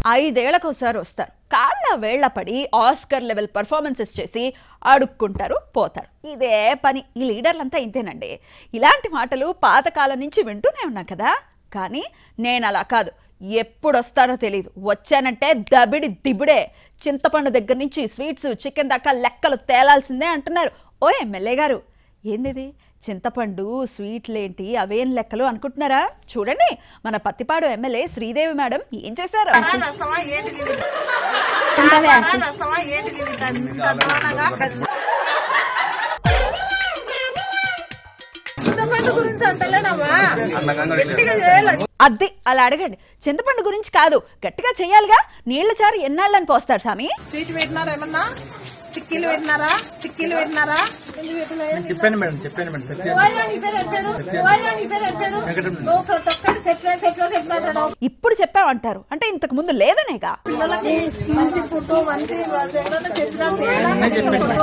ఐదేళ్లకోసారి వస్తారు కాళ్ళ వేళ్ల పడి ఆస్కర్ లెవెల్ పర్ఫార్మెన్సెస్ చేసి అడుక్కుంటారు పోతారు ఇదే పని ఈ లీడర్లంతా ఇంతేనండి ఇలాంటి మాటలు పాతకాలం నుంచి వింటూనే ఉన్నాం కదా కానీ నేను అలా కాదు ఎప్పుడు వస్తానో తెలియదు వచ్చానంటే దబిడి దిబిడే చింతపండు దగ్గర నుంచి స్వీట్స్ చికెన్ దాకా లెక్కలు తేలాల్సిందే అంటున్నారు ఓ ఎమ్మెల్యే గారు ఏందిది చింతపండు స్వీట్లేంటి అవేం లెక్కలు అనుకుంటున్నారా చూడండి మన పత్తిపాడు ఎమ్మెల్యే శ్రీదేవి మేడం ఏం చేశారు రసమా ఏంటిది ఇది? సాంబారా రసమా ఏంటిది ఇది? ఇంత దూరంగా కది- చింతపండు గురించి అంటలేనమ్మా గట్టిగా చేయాలి అద్దె అలా అడగండి చింతపండు గురించి కాదు గట్టిగా చెయ్యాలిగా నీళ్ల చారు ఎన్నాళ్ళని పోస్తారు స్వామి స్వీట్ పెట్టినారా ఏమన్నా చిక్కీలు పెట్టినారా చిక్కీలు పెట్టినారా ఎందుకు పెట్టలేదు? చెప్పాను మేడం చెప్పాను మేడం ప్రతి నువ్వయ్యా నీ పేరు చెప్పారు నువ్వయ్యా నీ పేరు చెప్పారు నువ్వు ప్రతి ఒక్కటి చెట్ల చెట్ల చెట్లు ఇప్పుడు చెప్పామంటారు అంటే ఇంతకు ముందు లేదనేగా పిల్లలకి మంచి ఫుడ్ మంచి ఎక్కడైనా చెప్పినా నేను చెప్పాను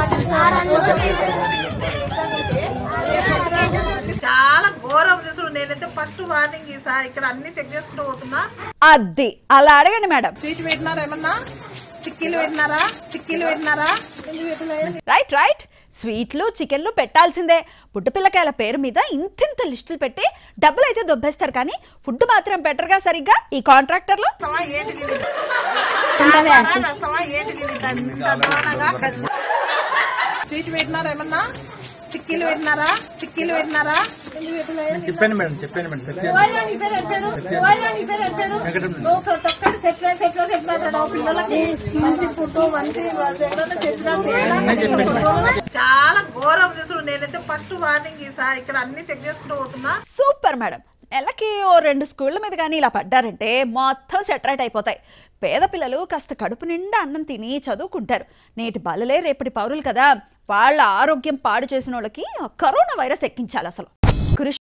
చాలా ఘోరం తీసుడు నేనైతే ఫస్ట్ వార్నింగ్ ఈసారి ఇక్కడ అన్ని చెక్ చేసుకుంటూ పోతున్నా అద్దె అలా అడగండి మేడం స్వీట్ పెట్టినారా ఏమన్నా చిక్కీలు పెట్టినారా చిక్కీలు పెట్టినారా ఎందుకు పెట్టలేదు? రైట్ రైట్ స్వీట్లు చికెన్లు పెట్టాల్సిందే పుట్టపిల్లకాయల పేరు మీద ఇంతింత లిస్టులు పెట్టి డబ్బులు అయితే దొబ్బేస్తారు కానీ ఫుడ్ మాత్రం పెట్టరుగా సరిగ్గా ఈ కాంట్రాక్టర్లు రసమా ఏంటిది ఇది? సాంబారా రసమా ఏంటిది ఇది? ఇంత దూరంగా కది- స్వీట్ పెట్టినారా ఏమన్నా చిక్కీలు పెట్టినారా చిక్కీలు పెట్టినారా ఎందుకు పెట్టలేదు? చెప్పాను మేడం చెప్పాను మేడం ప్రతి నువ్వయ్యా నీ పేరు చెప్పారు నువ్వయ్యా నీ పేరు చెప్పారు నువ్వు ప్రతి ఒక్కటి చెట్ల చెట్ల చెప్పినట్టు పిల్లలకి మంచి ఫుడ్ మంచి ఎక్కడైనా చెప్పినా చాలా ఘోరం తీసుడు నేనైతే ఫస్ట్ వార్నింగ్ ఈసారి ఇక్కడ అన్ని చెక్ చేసుకుంటూ పోతున్నా సూపర్ మేడం నెలకి ఓ రెండు స్కూళ్ళ మీద కానీ ఇలా పడ్డారంటే మొత్తం సెటరైట్ అయిపోతాయి పేద పిల్లలు కాస్త కడుపు నిండా అన్నం తిని చదువుకుంటారు నేటి బాలలే రేపటి పౌరులు కదా వాళ్ళ ఆరోగ్యం పాడు చేసిన వాళ్ళకి కరోనా వైరస్ ఎక్కించాలి అసలు కృషి